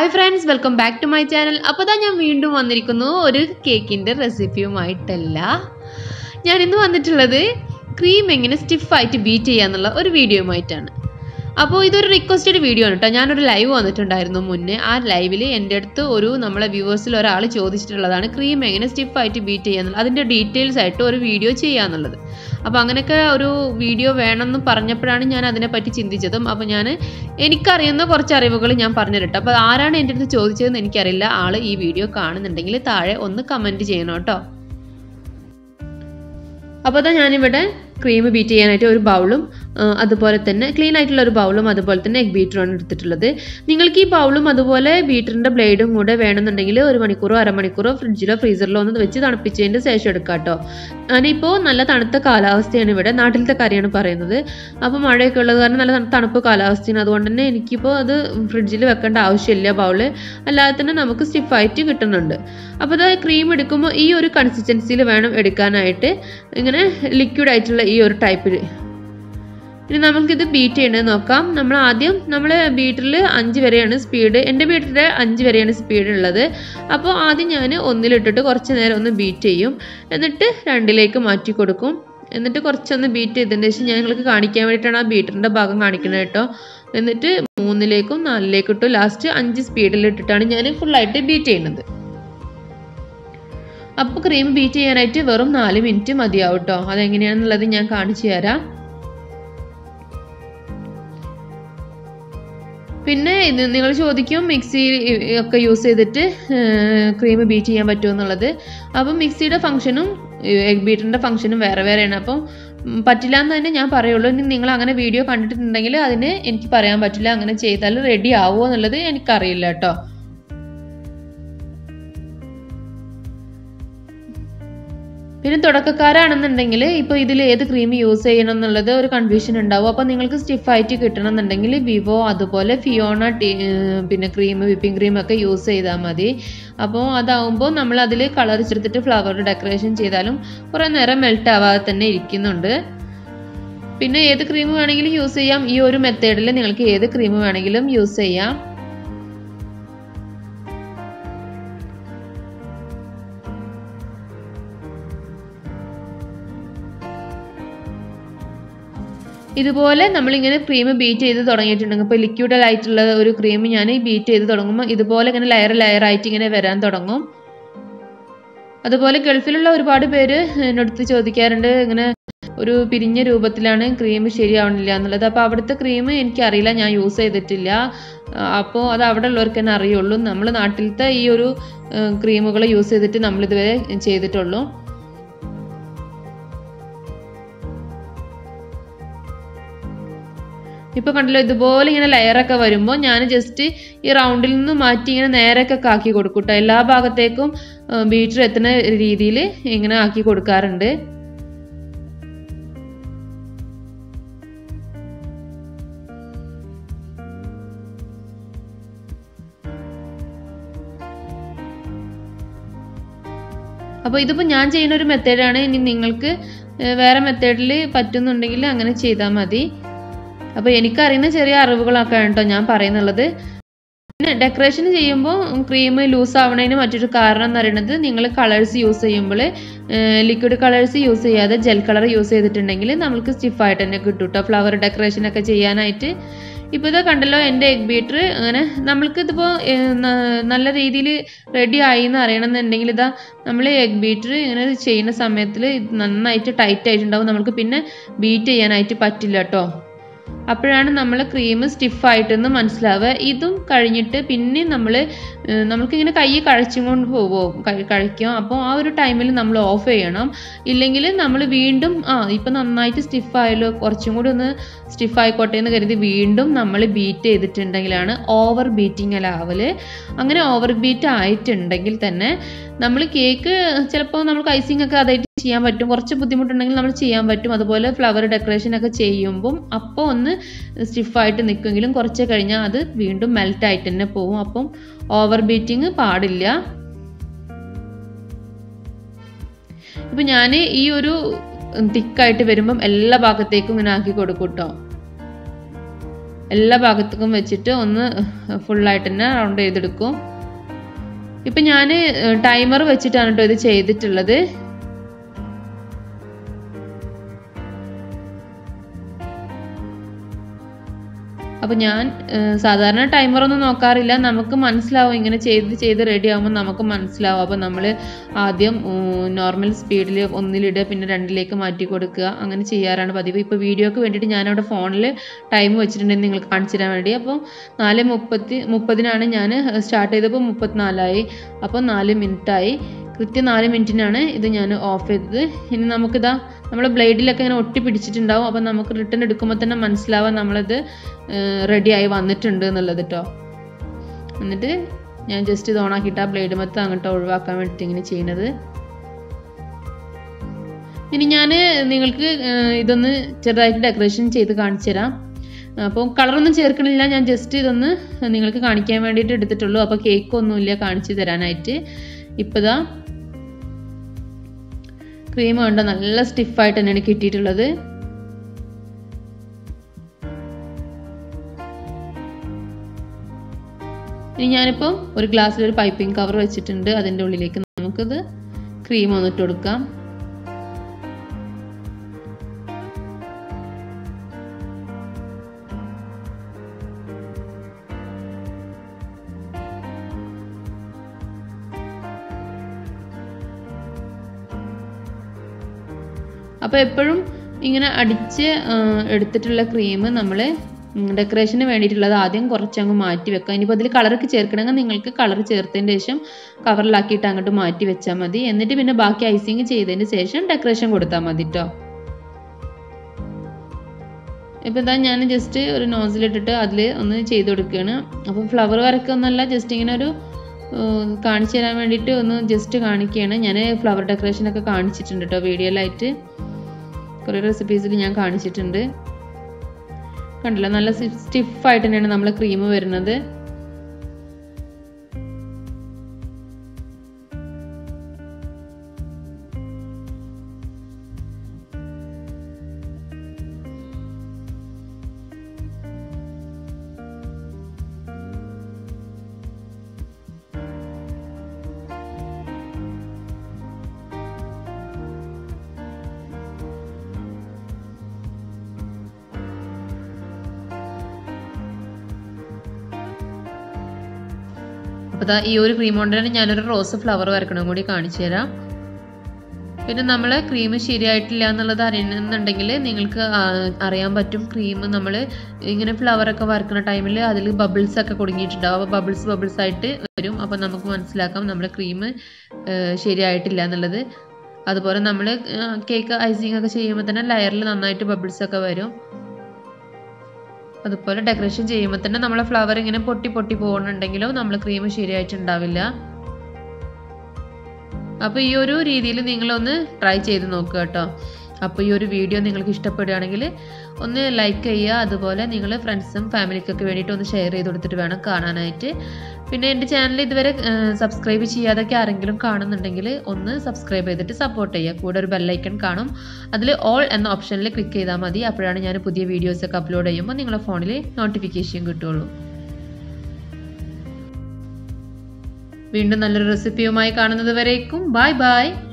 hi friends welcome back to my channel അപ്പോൾ ഞാൻ വീണ്ടും വന്നിരിക്കുന്നു ഒരു കേക്കിൻ്റെ റെസിപ്പിയുമായിട്ടല്ല ഞാൻ ഇന്ന് വന്നിട്ടുള്ളത് ക്രീം എങ്ങനെ സ്റ്റിഫായിട്ട് ബീറ്റ് ചെയ്യാന്നുള്ള ഒരു വീഡിയോയുമായിട്ടാണ് അപ്പോൾ ഇതൊരു റിക്വസ്റ്റഡ് വീഡിയോ ആണ് കേട്ടോ ഞാനൊരു ലൈവ് വന്നിട്ടുണ്ടായിരുന്നു മുന്നേ ആ ലൈവിൽ എൻ്റെ അടുത്ത് ഒരു നമ്മളെ വ്യൂവേഴ്സിൽ ഒരാൾ ചോദിച്ചിട്ടുള്ളതാണ് ക്രീം എങ്ങനെ സ്റ്റിഫായിട്ട് ബീറ്റ് ചെയ്യാന്നുള്ളത് അതിൻ്റെ ഡീറ്റെയിൽസ് ആയിട്ട് ഒരു വീഡിയോ ചെയ്യാന്നുള്ളത് അപ്പോൾ അങ്ങനെയൊക്കെ ഒരു വീഡിയോ വേണമെന്ന് പറഞ്ഞപ്പോഴാണ് ഞാൻ അതിനെപ്പറ്റി ചിന്തിച്ചതും അപ്പോൾ ഞാൻ എനിക്കറിയുന്ന കുറച്ച് അറിവുകൾ ഞാൻ പറഞ്ഞു തരട്ടെ അപ്പോൾ ആരാണ് എൻ്റെ അടുത്ത് ചോദിച്ചതെന്ന് എനിക്കറിയില്ല ആൾ ഈ വീഡിയോ കാണുന്നുണ്ടെങ്കിൽ താഴെ ഒന്ന് കമൻറ്റ് ചെയ്യണം കേട്ടോ അപ്പോൾ അതാ ഞാനിവിടെ ക്രീം ബീറ്റ് ചെയ്യാനായിട്ട് ഒരു ബൗളും അതുപോലെ തന്നെ ക്ലീൻ ആയിട്ടുള്ള ഒരു ബൗളും അതുപോലെ തന്നെ എഗ് ബീറ്ററുമാണ് എടുത്തിട്ടുള്ളത് നിങ്ങൾക്ക് ഈ ബൗളും അതുപോലെ ബീറ്ററിൻ്റെ ബ്ലേഡും കൂടെ വേണമെന്നുണ്ടെങ്കിൽ ഒരു മണിക്കൂറോ അരമണിക്കൂറോ ഫ്രിഡ്ജിലോ ഫ്രീസറിലോ ഒന്ന് വെച്ച് തണുപ്പിച്ചതിൻ്റെ ശേഷം എടുക്കാം കേട്ടോ ഞാനിപ്പോൾ നല്ല തണുത്ത കാലാവസ്ഥയാണ് ഇവിടെ നാട്ടിലത്തെ കാര്യമാണ് പറയുന്നത് അപ്പോൾ മഴയൊക്കെ ഉള്ളത് കാരണം നല്ല തണുപ്പ് കാലാവസ്ഥയാണ് അതുകൊണ്ട് തന്നെ എനിക്കിപ്പോൾ അത് ഫ്രിഡ്ജിൽ വെക്കേണ്ട ആവശ്യമില്ല ബൗള് അല്ലാതെ തന്നെ നമുക്ക് സ്റ്റിഫായിട്ട് കിട്ടുന്നുണ്ട് അപ്പോൾ അത് ക്രീം എടുക്കുമ്പോൾ ഈ ഒരു കൺസിസ്റ്റൻസിയിൽ വേണം എടുക്കാനായിട്ട് ഇങ്ങനെ ലിക്വിഡ് ആയിട്ടുള്ള ഈ ഒരു ടൈപ്പിൽ ഇനി നമുക്കിത് ബീറ്റ് ചെയ്യേണ്ടത് നോക്കാം നമ്മൾ ആദ്യം നമ്മൾ ബീറ്ററിൽ അഞ്ച് വരെയാണ് സ്പീഡ് എൻ്റെ ബീറ്ററിൽ അഞ്ച് വരെയാണ് സ്പീഡ് ഉള്ളത് അപ്പോൾ ആദ്യം ഞാൻ ഒന്നിലിട്ടിട്ട് കുറച്ച് നേരം ഒന്ന് ബീറ്റ് ചെയ്യും എന്നിട്ട് രണ്ടിലേക്ക് മാറ്റി കൊടുക്കും എന്നിട്ട് കുറച്ചൊന്ന് ബീറ്റ് ചെയ്തതിന് ശേഷം ഞാൻ നിങ്ങൾക്ക് കാണിക്കാൻ വേണ്ടിയിട്ടാണ് ആ ബീറ്ററിൻ്റെ ഭാഗം കാണിക്കുന്നത് കേട്ടോ എന്നിട്ട് മൂന്നിലേക്കും നാലിലേക്കും ഇട്ടു ലാസ്റ്റ് അഞ്ച് സ്പീഡിലിട്ടിട്ടാണ് ഞാൻ ഫുള്ളായിട്ട് ബീറ്റ് ചെയ്യുന്നത് അപ്പോൾ ക്രീം ബീറ്റ് ചെയ്യാനായിട്ട് വെറും നാല് മിനിറ്റ് മതിയാവും കേട്ടോ അതെങ്ങനെയാണെന്നുള്ളത് ഞാൻ കാണിച്ചു തരാം പിന്നെ ഇത് നിങ്ങൾ ചോദിക്കും മിക്സി ഒക്കെ യൂസ് ചെയ്തിട്ട് ക്രീം ബീറ്റ് ചെയ്യാൻ പറ്റുമോ എന്നുള്ളത് അപ്പം മിക്സിയുടെ ഫംഗ്ഷനും എഗ് ബീറ്ററിൻ്റെ ഫംഗ്ഷനും വേറെ വേറെയാണ് അപ്പം പറ്റില്ല എന്ന് തന്നെ ഞാൻ പറയുള്ളൂ ഇനി നിങ്ങൾ അങ്ങനെ വീഡിയോ കണ്ടിട്ടുണ്ടെങ്കിൽ അതിന് എനിക്ക് പറയാൻ പറ്റില്ല അങ്ങനെ ചെയ്താൽ റെഡി ആവുമോ എന്നുള്ളത് എനിക്കറിയില്ല കേട്ടോ പിന്നെ തുടക്കക്കാരാണെന്നുണ്ടെങ്കിൽ ഇപ്പോൾ ഇതിൽ ഏത് ക്രീം യൂസ് ചെയ്യണം എന്നുള്ളത് ഒരു കൺഫ്യൂഷൻ ഉണ്ടാവും അപ്പോൾ നിങ്ങൾക്ക് സ്റ്റിഫായിട്ട് കിട്ടണം എന്നുണ്ടെങ്കിൽ വിവോ അതുപോലെ ഫിയോണ പിന്നെ ക്രീം വിപ്പിംഗ് ക്രീം ഒക്കെ യൂസ് ചെയ്താൽ മതി അപ്പോൾ അതാവുമ്പോൾ നമ്മൾ അതിൽ കളർ ചേർത്തിട്ട് ഫ്ലവർ ഡെക്കറേഷൻ ചെയ്താലും കുറേ നേരം മെൽറ്റ് ആവാതെ തന്നെ ഇരിക്കുന്നുണ്ട് പിന്നെ ഏത് ക്രീം വേണമെങ്കിലും യൂസ് ചെയ്യാം ഈ ഒരു മെത്തേഡിൽ നിങ്ങൾക്ക് ഏത് ക്രീം വേണമെങ്കിലും യൂസ് ചെയ്യാം ഇതുപോലെ നമ്മളിങ്ങനെ ക്രീം ബീറ്റ് ചെയ്ത് തുടങ്ങിയിട്ടുണ്ടെങ്കിൽ ഇപ്പോൾ ലിക്വിഡ് ആയിട്ടുള്ള ഒരു ക്രീം ഞാൻ ബീറ്റ് ചെയ്ത് തുടങ്ങുമ്പോൾ ഇതുപോലെ ഇങ്ങനെ ലെയർ ലെയർ ആയിട്ട് ഇങ്ങനെ വരാൻ തുടങ്ങും അതുപോലെ ഗൾഫിലുള്ള ഒരുപാട് പേര് എന്നടുത്ത് ചോദിക്കാറുണ്ട് ഇങ്ങനെ ഒരു പിരിഞ്ഞ രൂപത്തിലാണ് ക്രീം ശരിയാവണില്ല എന്നുള്ളത് അപ്പോൾ അവിടുത്തെ ക്രീം എനിക്കറിയില്ല ഞാൻ യൂസ് ചെയ്തിട്ടില്ല അപ്പോൾ അത് അവിടെ ഉള്ളവർക്ക് തന്നെ അറിയുള്ളൂ നമ്മൾ നാട്ടിലത്തെ ഈ ഒരു ക്രീമുകൾ യൂസ് ചെയ്തിട്ട് നമ്മളിതുവരെ ചെയ്തിട്ടുള്ളൂ ഇപ്പോൾ കണ്ടല്ലോ ഇതുപോലെ ഇങ്ങനെ ലെയറൊക്കെ വരുമ്പോൾ ഞാൻ ജസ്റ്റ് ഈ റൗണ്ടിൽ നിന്ന് മാറ്റി ഇങ്ങനെ നേരൊക്കെ ആക്കി കൊടുക്കും കേട്ടോ എല്ലാ ഭാഗത്തേക്കും ബീറ്റർ എത്തുന്ന രീതിയിൽ ഇങ്ങനെ ആക്കി കൊടുക്കാറുണ്ട് അപ്പോൾ ഇതിപ്പോൾ ഞാൻ ചെയ്യുന്ന ഒരു മെത്തേഡാണ് ഇനി നിങ്ങൾക്ക് വേറെ മെത്തേഡിൽ പറ്റുന്നുണ്ടെങ്കിൽ അങ്ങനെ ചെയ്താൽ മതി അപ്പോൾ എനിക്കറിയുന്ന ചെറിയ അറിവുകളൊക്കെ കേട്ടോ ഞാൻ പറയുന്നുള്ളത് പിന്നെ ഡെക്കറേഷൻ ചെയ്യുമ്പോൾ ക്രീം ലൂസ് ആവണതിന് മറ്റൊരു കാരണം എന്ന് പറയുന്നത് നിങ്ങൾ കളേഴ്സ് യൂസ് ചെയ്യുമ്പോൾ ലിക്വിഡ് കളേഴ്സ് യൂസ് ചെയ്യാതെ ജെൽ കളർ യൂസ് ചെയ്തിട്ടുണ്ടെങ്കിൽ നമുക്ക് സ്റ്റിഫായിട്ട് തന്നെ കിട്ടും കേട്ടോ ഫ്ലവർ ഡെക്കറേഷൻ ഒക്കെ ചെയ്യാനായിട്ട് ഇപ്പോൾ ഇത് കണ്ടല്ലോ എൻ്റെ എഗ് ബീറ്റർ അങ്ങനെ നമ്മൾക്ക് ഇതിപ്പോൾ നല്ല രീതിയിൽ റെഡി ആയി എന്ന് അറിയണമെന്നുണ്ടെങ്കിൽ ഇതാ നമ്മൾ എഗ് ബീറ്റർ ഇങ്ങനെ ചെയ്യുന്ന സമയത്തിൽ നന്നായിട്ട് ടൈറ്റ് ആയിട്ടുണ്ടാവും നമുക്ക് പിന്നെ ബീറ്റ് ചെയ്യാനായിട്ട് പറ്റില്ല കേട്ടോ അപ്പോഴാണ് നമ്മൾ ക്രീം സ്റ്റിഫായിട്ടെന്ന് മനസ്സിലാവുക ഇതും കഴിഞ്ഞിട്ട് പിന്നെ നമ്മൾ നമുക്കിങ്ങനെ കൈ കഴിച്ചും കൊണ്ട് പോകും കഴിക്കും അപ്പോൾ ആ ഒരു ടൈമിൽ നമ്മൾ ഓഫ് ചെയ്യണം ഇല്ലെങ്കിൽ നമ്മൾ വീണ്ടും ആ ഇപ്പം നന്നായിട്ട് സ്റ്റിഫായല്ലോ കുറച്ചും കൂടി ഒന്ന് സ്റ്റിഫായിക്കോട്ടെ എന്ന് കരുതി വീണ്ടും നമ്മൾ ബീറ്റ് ചെയ്തിട്ടുണ്ടെങ്കിലാണ് ഓവർ ബീറ്റിംഗ് ലാവല് അങ്ങനെ ഓവർ ബീറ്റ് ആയിട്ടുണ്ടെങ്കിൽ തന്നെ നമ്മൾ കേക്ക് ചിലപ്പോൾ നമുക്ക് ഐസിങ് ഒക്കെ അതായിട്ട് ചെയ്യാൻ പറ്റും കുറച്ച് ബുദ്ധിമുട്ടുണ്ടെങ്കിൽ നമ്മൾ ചെയ്യാൻ പറ്റും അതുപോലെ ഫ്ലവർ ഡെക്കറേഷൻ ഒക്കെ ചെയ്യുമ്പം അപ്പോൾ ഒന്ന് സ്റ്റിഫായിട്ട് നിൽക്കുമെങ്കിലും കുറച്ച് കഴിഞ്ഞാൽ അത് വീണ്ടും മെൽറ്റ് ആയിട്ട് തന്നെ പോകും അപ്പം ഓവർ ബീറ്റിംഗ് പാടില്ല ഇപ്പം ഞാൻ ഈ ഒരു തിക്കായിട്ട് വരുമ്പം എല്ലാ ഭാഗത്തേക്കും ഇങ്ങനെ ആക്കി കൊടുക്കും കേട്ടോ എല്ലാ ഭാഗത്തേക്കും വെച്ചിട്ട് ഒന്ന് ഫുള്ളായിട്ട് തന്നെ റൗണ്ട് ചെയ്തെടുക്കും ഇപ്പം ഞാൻ ടൈമർ വെച്ചിട്ടാണ് കേട്ടോ ഇത് ചെയ്തിട്ടുള്ളത് അപ്പോൾ ഞാൻ സാധാരണ ടൈമറൊന്നും നോക്കാറില്ല നമുക്ക് മനസ്സിലാവും ഇങ്ങനെ ചെയ്ത് ചെയ്ത് റെഡി ആകുമ്പോൾ നമുക്ക് മനസ്സിലാവും അപ്പോൾ നമ്മൾ ആദ്യം നോർമൽ സ്പീഡിൽ ഒന്നിലിടുക പിന്നെ രണ്ടിലേക്ക് മാറ്റി കൊടുക്കുക അങ്ങനെ ചെയ്യാറാണ് പതിവ് ഇപ്പോൾ വീഡിയോക്ക് വേണ്ടിയിട്ട് ഞാനവിടെ ഫോണിൽ ടൈം വെച്ചിട്ടുണ്ടെങ്കിൽ നിങ്ങൾക്ക് കാണിച്ചു തരാൻ വേണ്ടി അപ്പോൾ നാല് മുപ്പത്തി മുപ്പതിനാണ് ഞാൻ സ്റ്റാർട്ട് ചെയ്തപ്പോൾ മുപ്പത്തിനാലായി അപ്പോൾ നാല് മിനിറ്റായി കൃത്യം നാല് മിനിറ്റിനാണ് ഇത് ഞാൻ ഓഫ് ചെയ്തത് ഇനി നമുക്കിതാ നമ്മൾ ബ്ലേഡിലൊക്കെ ഇങ്ങനെ ഒട്ടി പിടിച്ചിട്ടുണ്ടാവും അപ്പം നമുക്ക് റിട്ടേൺ എടുക്കുമ്പോൾ തന്നെ മനസ്സിലാവാൻ നമ്മളിത് റെഡിയായി വന്നിട്ടുണ്ട് എന്നുള്ളത് കേട്ടോ എന്നിട്ട് ഞാൻ ജസ്റ്റ് ഇത് ഓണാക്കിയിട്ട് ആ ബ്ലേഡ് മൊത്തം അങ്ങോട്ട് ഒഴിവാക്കാൻ വേണ്ടിയിട്ട് ഇങ്ങനെ ചെയ്യുന്നത് ഇനി ഞാൻ നിങ്ങൾക്ക് ഇതൊന്ന് ചെറുതായിട്ട് ഡെക്കറേഷൻ ചെയ്ത് കാണിച്ചു തരാം അപ്പോൾ കളറൊന്നും ചേർക്കണില്ല ഞാൻ ജസ്റ്റ് ഇതൊന്ന് നിങ്ങൾക്ക് കാണിക്കാൻ വേണ്ടിയിട്ട് എടുത്തിട്ടുള്ളൂ അപ്പോൾ കേക്കൊന്നുമില്ല കാണിച്ചു തരാനായിട്ട് ഇപ്പോൾ ഇതാ ക്രീം കണ്ട നല്ല സ്റ്റിഫായിട്ട് തന്നെയാണ് കിട്ടിയിട്ടുള്ളത് ഇനി ഞാനിപ്പോൾ ഒരു ഗ്ലാസ്സിൽ ഒരു പൈപ്പിംഗ് കവർ വെച്ചിട്ടുണ്ട് അതിൻ്റെ ഉള്ളിലേക്ക് നമുക്കിത് ക്രീം ഒന്നിട്ട് കൊടുക്കാം അപ്പോൾ എപ്പോഴും ഇങ്ങനെ അടിച്ച് എടുത്തിട്ടുള്ള ക്രീം നമ്മൾ ഡെക്കറേഷന് വേണ്ടിയിട്ടുള്ളത് ആദ്യം കുറച്ചങ്ങ് മാറ്റി വെക്കാം ഇനിയിപ്പോൾ അതിൽ കളറൊക്കെ ചേർക്കണമെങ്കിൽ നിങ്ങൾക്ക് കളർ ചേർത്തതിന് ശേഷം കവറിലാക്കിയിട്ട് അങ്ങോട്ട് മാറ്റി വെച്ചാൽ മതി എന്നിട്ട് പിന്നെ ബാക്കി ഐസിങ് ചെയ്തതിന് ശേഷം ഡെക്കറേഷൻ കൊടുത്താൽ മതി കേട്ടോ ഇപ്പോൾ ഇതാ ഞാൻ ജസ്റ്റ് ഒരു നോസിലിട്ടിട്ട് അതിൽ ഒന്ന് ചെയ്ത് കൊടുക്കുകയാണ് അപ്പോൾ ഫ്ലവർ വരക്കൊന്നല്ല ജസ്റ്റ് ഇങ്ങനെ ഒരു കാണിച്ചു തരാൻ വേണ്ടിയിട്ട് ഒന്ന് ജസ്റ്റ് കാണിക്കുകയാണ് ഞാൻ ഫ്ലവർ ഡെക്കറേഷനൊക്കെ കാണിച്ചിട്ടുണ്ട് കേട്ടോ വീഡിയോയിലായിട്ട് കുറേ റെസിപ്പീസിൽ ഞാൻ കാണിച്ചിട്ടുണ്ട് കണ്ടില്ല നല്ല സ്റ്റിഫായിട്ട് തന്നെയാണ് നമ്മൾ ക്രീം വരുന്നത് അപ്പോൾ ഈ ഒരു ക്രീം കൊണ്ട് തന്നെ ഞാനൊരു റോസ് ഫ്ലവർ വരക്കണം കൂടി കാണിച്ചു തരാം പിന്നെ നമ്മൾ ക്രീം ശരിയായിട്ടില്ല എന്നുള്ളത് അറിയണമെന്നുണ്ടെങ്കിൽ നിങ്ങൾക്ക് അറിയാൻ പറ്റും ക്രീം നമ്മൾ ഇങ്ങനെ ഫ്ലവറൊക്കെ വരക്കുന്ന ടൈമിൽ അതിൽ ബബിൾസ് ഒക്കെ കുടുങ്ങിയിട്ടുണ്ടാവും അപ്പോൾ ബബിൾസ് ബബിൾസ് ആയിട്ട് വരും അപ്പോൾ നമുക്ക് മനസ്സിലാക്കാം നമ്മുടെ ക്രീം ശരിയായിട്ടില്ല എന്നുള്ളത് അതുപോലെ നമ്മൾ കേക്ക് ഐസിങ് ഒക്കെ ചെയ്യുമ്പോൾ തന്നെ ലെയറിൽ നന്നായിട്ട് ബബിൾസ് ഒക്കെ വരും അതുപോലെ ഡെക്കറേഷൻ ചെയ്യുമ്പോൾ തന്നെ നമ്മളെ ഫ്ലവർ ഇങ്ങനെ പൊട്ടി പൊട്ടി പോകുന്നുണ്ടെങ്കിലും നമ്മൾ ക്രീം ശരിയായിട്ടുണ്ടാവില്ല അപ്പോൾ ഈ ഒരു രീതിയിൽ നിങ്ങളൊന്ന് ട്രൈ ചെയ്ത് നോക്കുക കേട്ടോ അപ്പോൾ ഈ ഒരു വീഡിയോ നിങ്ങൾക്ക് ഇഷ്ടപ്പെടുകയാണെങ്കിൽ ഒന്ന് ലൈക്ക് ചെയ്യുക അതുപോലെ നിങ്ങൾ ഫ്രണ്ട്സും ഫാമിലിക്കൊക്കെ വേണ്ടിയിട്ട് ഒന്ന് ഷെയർ ചെയ്ത് കൊടുത്തിട്ട് വേണം കാണാനായിട്ട് പിന്നെ എൻ്റെ ചാനൽ ഇതുവരെ സബ്സ്ക്രൈബ് ചെയ്യാതൊക്കെ ആരെങ്കിലും കാണുന്നുണ്ടെങ്കിൽ ഒന്ന് സബ്സ്ക്രൈബ് ചെയ്തിട്ട് സപ്പോർട്ട് ചെയ്യുക കൂടെ ഒരു ബെല്ലൈക്കൺ കാണും അതിൽ ഓൾ എന്ന ഓപ്ഷനിൽ ക്ലിക്ക് ചെയ്താൽ മതി അപ്പോഴാണ് ഞാൻ പുതിയ വീഡിയോസൊക്കെ അപ്ലോഡ് ചെയ്യുമ്പോൾ നിങ്ങളുടെ ഫോണിൽ നോട്ടിഫിക്കേഷൻ കിട്ടുള്ളൂ വീണ്ടും നല്ലൊരു റെസിപ്പിയുമായി കാണുന്നത് വരേക്കും ബൈ ബൈ